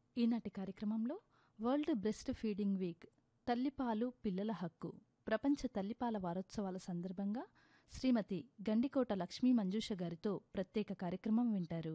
ఈనాటి కార్యక్రమంలో world breast feeding week తల్లిపాలు పిల్లల హక్కు ప్రపంచ తల్లిపాల వారోత్సవాల సందర్భంగా శ్రీమతి గండికోట లక్ష్మీ మంజూష గారితో ప్రత్యేక కార్యక్రమం వింటారు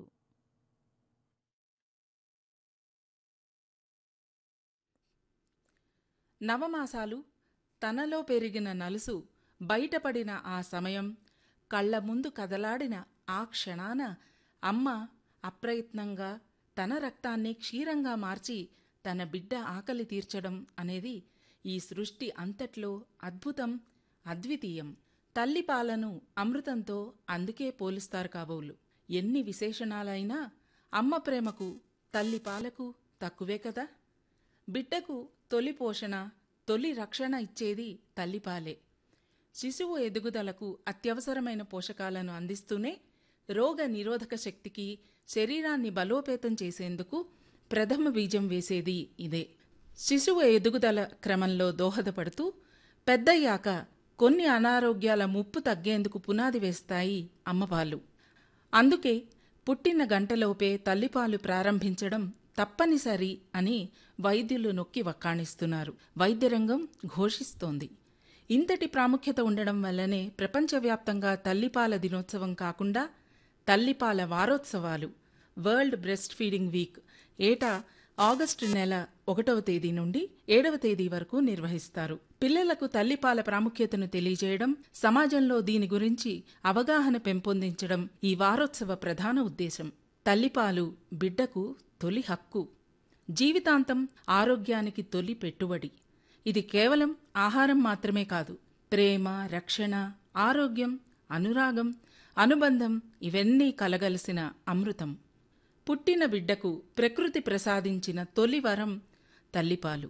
నవమాసాలు తనలో పెరిగిన నలుసు బయటపడిన ఆ సమయం కళ్ల ముందు కదలాడిన ఆ క్షణాన అమ్మ అప్రయత్నంగా తన రక్తాన్ని క్షీరంగా మార్చి తన బిడ్డ ఆకలి తీర్చడం అనేది ఈ సృష్టి అంతట్లో అద్భుతం అద్వితీయం తల్లిపాలను అమృతంతో అందుకే పోలుస్తారు కాబోలు ఎన్ని విశేషణాలైనా అమ్మ ప్రేమకు తల్లిపాలకు తక్కువే కదా బిడ్డకు తొలి పోషణ తొలి రక్షణ ఇచ్చేది తల్లిపాలే శిశువు ఎదుగుదలకు అత్యవసరమైన పోషకాలను అందిస్తూనే రోగ నిరోధక శక్తికి శరీరాన్ని బలోపేతం చేసేందుకు ప్రథమ బీజం వేసేది ఇదే శిశువు ఎదుగుదల క్రమంలో దోహదపడుతూ పెద్దయ్యాక కొన్ని అనారోగ్యాల ముప్పు తగ్గేందుకు పునాది వేస్తాయి అమ్మపాలు అందుకే పుట్టిన గంటలోపే తల్లిపాలు ప్రారంభించడం తప్పనిసరి అని వైద్యులు నొక్కి వక్కాణిస్తున్నారు వైద్యరంగం ఘోషిస్తోంది ఇంతటి ప్రాముఖ్యత ఉండడం వల్లనే ప్రపంచవ్యాప్తంగా తల్లిపాల దినోత్సవం కాకుండా తల్లిపాల వారోత్సవాలు వరల్డ్ బ్రెస్ట్ ఫీడింగ్ వీక్ ఏటా ఆగస్టు నెల ఒకటవ తేదీ నుండి ఏడవ తేదీ వరకు నిర్వహిస్తారు పిల్లలకు తల్లిపాల ప్రాముఖ్యతను తెలియజేయడం సమాజంలో దీని గురించి అవగాహన పెంపొందించడం ఈ వారోత్సవ ప్రధాన ఉద్దేశం తల్లిపాలు బిడ్డకు తొలి హక్కు జీవితాంతం ఆరోగ్యానికి తొలి పెట్టుబడి ఇది కేవలం ఆహారం మాత్రమే కాదు ప్రేమ రక్షణ ఆరోగ్యం అనురాగం అనుబంధం ఇవన్నీ కలగలిసిన అమృతం పుట్టిన బిడ్డకు ప్రకృతి ప్రసాదించిన తొలి వరం తల్లిపాలు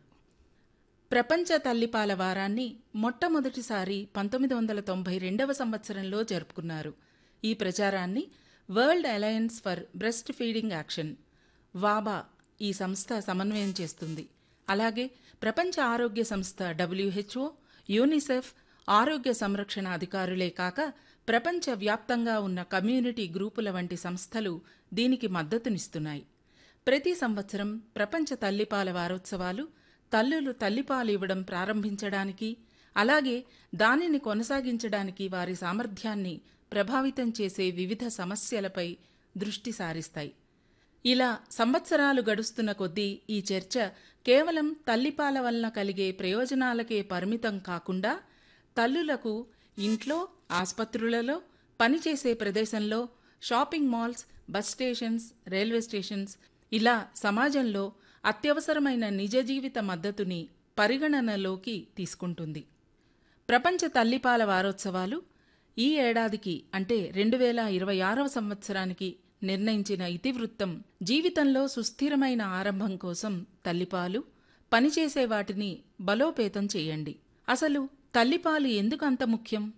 ప్రపంచ తల్లిపాల వారాన్ని మొట్టమొదటిసారి పంతొమ్మిది వందల తొంభై రెండవ సంవత్సరంలో జరుపుకున్నారు ఈ ప్రచారాన్ని world alliance for breast feeding action వాబా ఈ సంస్థ సమన్వయం చేస్తుంది అలాగే ప్రపంచ ఆరోగ్య సంస్థ డబ్ల్యూహెచ్ఓ యూనిసెఫ్ ఆరోగ్య సంరక్షణ అధికారులే కాక ప్రపంచ వ్యాప్తంగా ఉన్న కమ్యూనిటీ గ్రూపుల వంటి సంస్థలు దీనికి మద్దతునిస్తున్నాయి ప్రతి సంవత్సరం ప్రపంచ తల్లిపాల వారోత్సవాలు తల్లులు తల్లిపాలు ఇవ్వడం ప్రారంభించడానికి అలాగే దానిని కొనసాగించడానికి వారి సామర్థ్యాన్ని ప్రభావితం చేసే వివిధ సమస్యలపై దృష్టి సారిస్తాయి ఇలా సంవత్సరాలు గడుస్తున్న కొద్దీ ఈ చర్చ కేవలం తల్లిపాల వలన కలిగే ప్రయోజనాలకే పరిమితం కాకుండా తల్లులకు ఇంట్లో ఆస్పత్రులలో పనిచేసే ప్రదేశంలో shopping malls bus stations railway stations ఇలా సమాజంలో అత్యవసరమైన నిజ జీవిత మద్దతుని పరిగణనలోకి తీసుకుంటుంది ప్రపంచ తల్లిపాల వారోత్సవాలు ఈ ఏడాదికి అంటే రెండు వేల ఇరవై ఆరవ సంవత్సరానికి నిర్ణయించిన ఇతివృత్తం జీవితంలో సుస్థిరమైన ఆరంభం కోసం తల్లిపాలు పనిచేసే వాటిని బలోపేతం చేయండి అసలు తల్లిపాలు ఎందుకు అంత ముఖ్యం